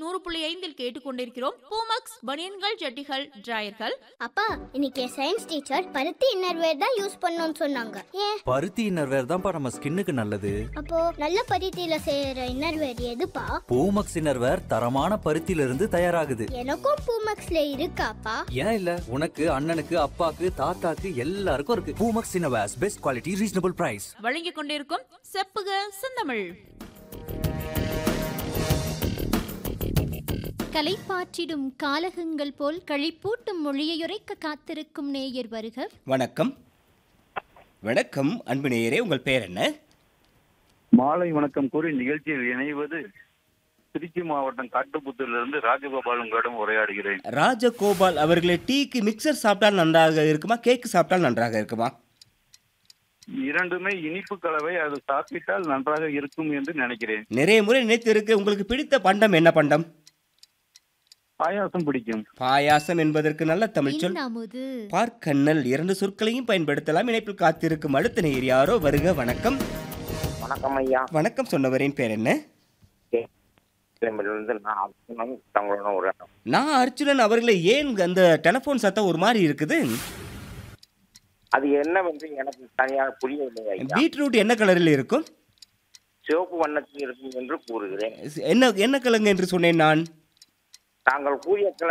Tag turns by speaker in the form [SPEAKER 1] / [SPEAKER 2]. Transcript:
[SPEAKER 1] நூறு புள்ளி ஐந்தில் கேட்டுக்கொண்டிருக்கிறோம் பூமக்ஸ் பனியன்கள் ஜட்டிகள் டிராயர்கள்
[SPEAKER 2] அப்பா இன்னைக்கு சயின்ஸ் டீச்சர் பருத்தி இன்னர்வேர் தான் யூஸ் பண்ணணும்னு சொன்னாங்க ஏன்
[SPEAKER 3] பருத்தி இன்னர்வேர் தான்ப்பா நம்ம ஸ்கின்னுக்கு நல்லது
[SPEAKER 2] அப்போ நல்ல பருத்தியில செய்யற இன்னர்வேர் எதுப்பா
[SPEAKER 3] பூமக்ஸ் இன்னர்வேர் தரமான பருத்தியில இருந்து தயாராகுது
[SPEAKER 2] எனக்கும் பூமக்ஸ்ல இருக்காப்பா
[SPEAKER 3] ஏன் இல்ல உனக்கு அண்ணனுக்கு அப்பாக்கு தாத்தாக்கு எல்லாருக்கும் இருக்கு Poomex innerwears best quality reasonable price
[SPEAKER 1] வழங்கிக் கொண்டிருக்கும் செப்புக செந்தமிழ்
[SPEAKER 4] கலைப்பாற்றிடும் காலகங்கள் போல் களிப்பூட்டும் மொழியையுரைக்க காத்திருக்கும் நேயர் வருக
[SPEAKER 5] வணக்கம் வணக்கம் அன்பு நேயரே உங்கள் பேர் என்ன
[SPEAKER 6] மாலை வணக்கம் கூறி நிகழ்ச்சியில் இணைவது திருச்சி மாவட்டம் காட்டுப்புத்தூரிலிருந்து ராஜகோபால் உங்களிடம் உரையாடுகிறேன்
[SPEAKER 5] ராஜகோபால் அவர்களே டீக்கு மிக்சர் சாப்பிட்டால் நன்றாக இருக்குமா கேக்கு சாப்பிட்டால் நன்றாக இருக்குமா
[SPEAKER 6] இரண்டுமே இனிப்பு கலவை அது சாப்பிட்டால் நன்றாக இருக்கும் என்று நினைக்கிறேன்
[SPEAKER 5] நிறைய முறை நினைத்து இருக்கு உங்களுக்கு பிடித்த பண்டம் என்ன பண்டம்
[SPEAKER 6] பாயாசம் பிடிக்கும்
[SPEAKER 5] பாயாசம் என்பதற்கு நல்ல தமிழ் சொல்
[SPEAKER 4] இன்னாமுது
[SPEAKER 5] பார்க்கண்ணல் இரண்டு சொற்களையும் பயன்படுத்தலாம் இணைப்பில் காத்திருக்கும் அடுத்த நேயர் யாரோ வருக வணக்கம்
[SPEAKER 7] வணக்கம் ஐயா
[SPEAKER 5] வணக்கம் சொன்னவரின் பேர் என்ன
[SPEAKER 7] இருந்து நான் அர்ஜுனன் தங்களோட ஒரு
[SPEAKER 5] நான் அர்ஜுனன் அவர்களே ஏன் அந்த டெலிபோன் சத்தம் ஒரு மாதிரி இருக்குது
[SPEAKER 7] அது என்னவென்று எனக்கு தனியாக புரியவில்லை ஐயா
[SPEAKER 5] பீட்ரூட் என்ன கலரில் இருக்கும்
[SPEAKER 7] சிவப்பு வண்ணத்தில் இருக்கும் என்று கூறுகிறேன்
[SPEAKER 5] என்ன என்ன கிழங்கு என்று சொன்னேன் நான்
[SPEAKER 7] தாங்கள் கூறிய